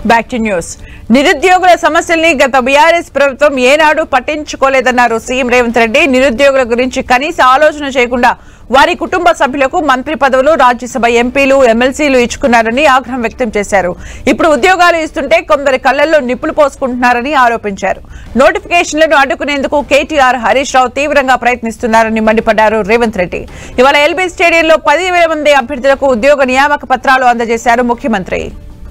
back to news నిరుద్యోగుల సమస్యల్ని గత బీఆర్ఎస్ ప్రభుత్వం ఏనాడు పట్టించుకోలేదన్నారు సీఎం రేవంత్ రెడ్డి నిరుద్యోగుల గురించి కనీస ఆలోచన చేయకుండా వారి కుటుంబ సభ్యులకు మంత్రి పదవులు రాజ్యసభ ఎంపీలు ఎమ్మెల్సీలు ఇచ్చుకున్నారని ఆగ్రహం వ్యక్తం చేశారు ఇప్పుడు ఉద్యోగాలు ఇస్తుంటే కొందరి కళ్లల్లో నిప్పులు పోసుకుంటున్నారని ఆరోపించారు నోటిఫికేషన్లను అడ్డుకునేందుకు కేటీఆర్ హరీష్ రావు తీవ్రంగా ప్రయత్నిస్తున్నారని మండిపడ్డారు రేవంత్ రెడ్డి ఇవాళ ఎల్బీ స్టేడియంలో పదివేల మంది అభ్యర్థులకు ఉద్యోగ నియామక పత్రాలు అందజేశారు ముఖ్యమంత్రి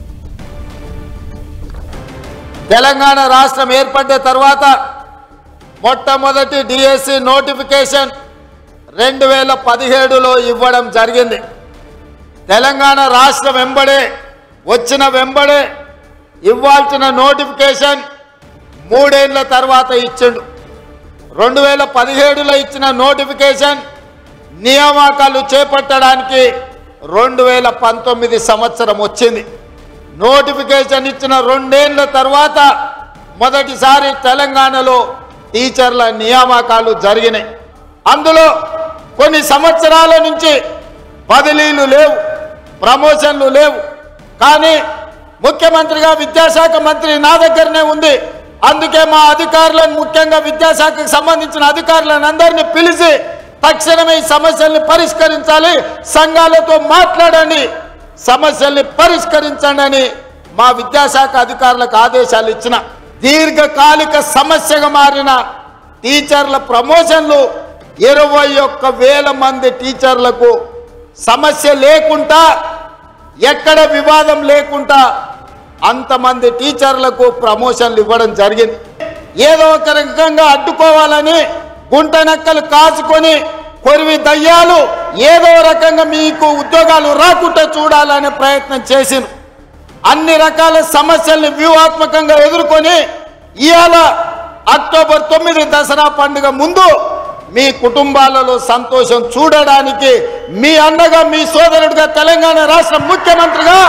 తెలంగాణ రాష్ట్రం ఏర్పడ్డ తర్వాత మొట్టమొదటి డిఎస్సి నోటిఫికేషన్ రెండు వేల పదిహేడులో ఇవ్వడం జరిగింది తెలంగాణ రాష్ట్రం వెంబడే వచ్చిన వెంబడే ఇవ్వాల్సిన నోటిఫికేషన్ మూడేళ్ల తర్వాత ఇచ్చిండు రెండు వేల పదిహేడులో ఇచ్చిన నోటిఫికేషన్ నియామకాలు చేపట్టడానికి రెండు వేల పంతొమ్మిది సంవత్సరం వచ్చింది నోటిఫికేషన్ ఇచ్చిన రెండేళ్ల తర్వాత మొదటిసారి తెలంగాణలో టీచర్ల నియామకాలు జరిగినాయి అందులో కొన్ని సంవత్సరాల నుంచి బదిలీలు లేవు ప్రమోషన్లు లేవు కానీ ముఖ్యమంత్రిగా విద్యాశాఖ మంత్రి నా దగ్గరనే ఉంది అందుకే మా అధికారులను ముఖ్యంగా విద్యాశాఖకు సంబంధించిన అధికారులను అందరినీ పిలిచి తక్షణమే ఈ సమస్యల్ని పరిష్కరించాలి సంఘాలతో మాట్లాడండి సమస్యల్ని పరిష్కరించండి అని మా విద్యాశాఖ అధికారులకు ఆదేశాలు ఇచ్చిన దీర్ఘకాలిక సమస్యగా మారిన టీచర్ల ప్రమోషన్లు ఇరవై ఒక్క వేల మంది టీచర్లకు సమస్య లేకుండా ఎక్కడ వివాదం లేకుండా అంతమంది టీచర్లకు ప్రమోషన్లు ఇవ్వడం జరిగింది ఏదో ఒక రకంగా అడ్డుకోవాలని గుంట నక్కలు కాచుకొని కొరివి దయ్యాలు ఏదో రకంగా మీకు ఉద్యోగాలు రాకుండా చూడాలనే ప్రయత్నం చేసింది అన్ని రకాల సమస్యల్ని వ్యూహాత్మకంగా ఎదుర్కొని ఇవాళ అక్టోబర్ తొమ్మిది దసరా పండుగ ముందు మీ కుటుంబాలలో సంతోషం చూడడానికి మీ అండగా మీ సోదరుడిగా తెలంగాణ రాష్ట్ర ముఖ్యమంత్రిగా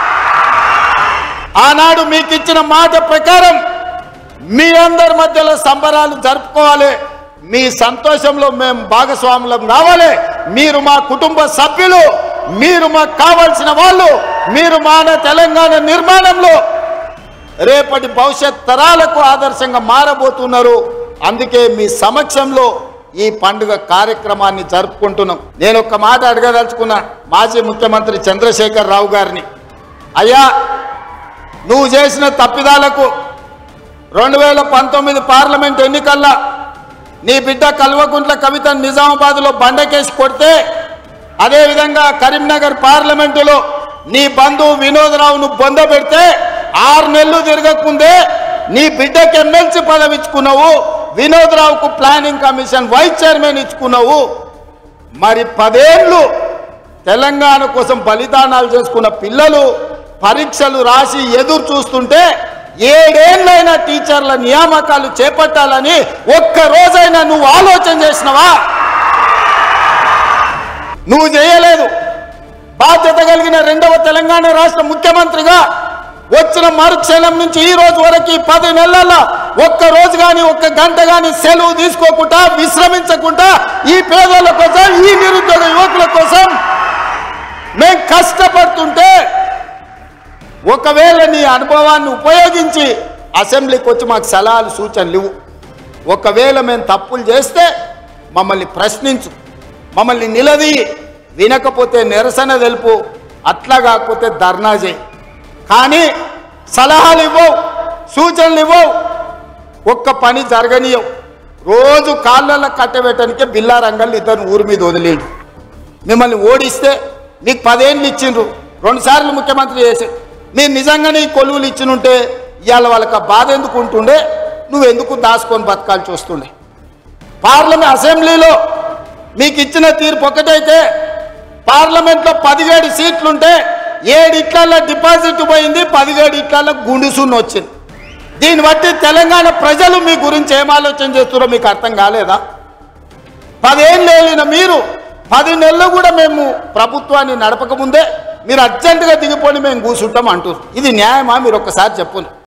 ఆనాడు మీకు ఇచ్చిన మాట ప్రకారం మీ అందరి మధ్యలో సంబరాలు జరుపుకోవాలి మీ సంతోషంలో మేము భాగస్వాములం కావాలి మీరు మా కుటుంబ సభ్యులు మీరు మాకు కావాల్సిన వాళ్ళు మీరు మన తెలంగాణ నిర్మాణంలో రేపటి భవిష్యత్ తరాలకు ఆదర్శంగా మారబోతున్నారు అందుకే మీ సమక్షంలో ఈ పండుగ కార్యక్రమాన్ని జరుపుకుంటున్నాం నేను ఒక మాట అడగదలుచుకున్నా మాజీ ముఖ్యమంత్రి చంద్రశేఖర్ రావు గారిని అయ్యా నువ్వు చేసిన తప్పిదాలకు రెండు వేల పంతొమ్మిది పార్లమెంట్ ఎన్నికల్లో నీ బిడ్డ కల్వకుంట్ల కవిత నిజామాబాద్లో బండకేసి కొడితే అదేవిధంగా కరీంనగర్ పార్లమెంటులో నీ బంధువు వినోదరావును బొంద పెడితే ఆరు నెలలు తిరగకముందే నీ బిడ్డకి ఎమ్మెల్సీ పదవి ఇచ్చుకున్నావు వినోదరావుకు ప్లానింగ్ కమిషన్ వైస్ చైర్మన్ ఇచ్చుకున్నావు మరి పదేళ్ళు తెలంగాణ కోసం బలిదానాలు చేసుకున్న పిల్లలు పరీక్షలు రాసి ఎదురు చూస్తుంటే ఏడేళ్ళైనా టీచర్ల నియామకాలు చేపట్టాలని ఒక్క రోజైనా నువ్వు ఆలోచన చేసినవా నువ్వు చేయలేదు బాధ్యత కలిగిన రెండవ తెలంగాణ రాష్ట్ర ముఖ్యమంత్రిగా వచ్చిన మరుక్షణం నుంచి ఈ రోజు వరకు ఈ పది నెలల్లో ఒక్క రోజు కానీ ఒక్క గంట కానీ సెలవు తీసుకోకుండా విశ్రమించకుండా ఈ పేదల కోసం ఈ నిరుద్యోగ యువకుల కోసం మేం కష్టపడుతుంటే ఒకవేళ నీ అనుభవాన్ని ఉపయోగించి అసెంబ్లీకి వచ్చి మాకు సలహాలు సూచనలు ఇవ్వు ఒకవేళ మేము తప్పులు చేస్తే మమ్మల్ని ప్రశ్నించు మమ్మల్ని నిలది వినకపోతే నిరసన తెలుపు అట్లా కాకపోతే ధర్నా చేయి కానీ సలహాలు ఇవ్వవు సూచనలు ఇవ్వవు ఒక్క పని జరగనీయవు రోజు కాళ్ళల్లో కట్టబెట్టడానికే బిల్లా రంగళ్ళు ఇద్దరు ఊరి మీద వదిలేడు మిమ్మల్ని ఓడిస్తే నీకు పదేళ్ళు ఇచ్చిండ్రు రెండు సార్లు ముఖ్యమంత్రి చేసి మీరు నిజంగానే ఈ కొలువులు ఇచ్చినుంటే ఇవాళ వాళ్ళకి ఆ బాధ ఎందుకు ఉంటుండే నువ్వు ఎందుకు దాచుకొని బతకాల్సి వస్తుండే పార్లమెంట్ అసెంబ్లీలో మీకు ఇచ్చిన తీర్పు ఒకటైతే పార్లమెంట్లో పదిహేడు సీట్లుంటే ఏడు ఇట్లలో డిపాజిట్ పోయింది పదిహేడు ఇట్లలో గుండుసున్న వచ్చింది దీన్ని బట్టి తెలంగాణ ప్రజలు మీ గురించి ఏం ఆలోచన చేస్తున్నారో మీకు అర్థం కాలేదా పదేళ్ళు వెళ్ళిన మీరు పది నెలలు కూడా మేము ప్రభుత్వాన్ని నడపకముందే మీరు అర్జెంటుగా దిగిపోయి మేము కూర్చుంటాం అంటారు ఇది న్యాయమా మీరు ఒక్కసారి చెప్పును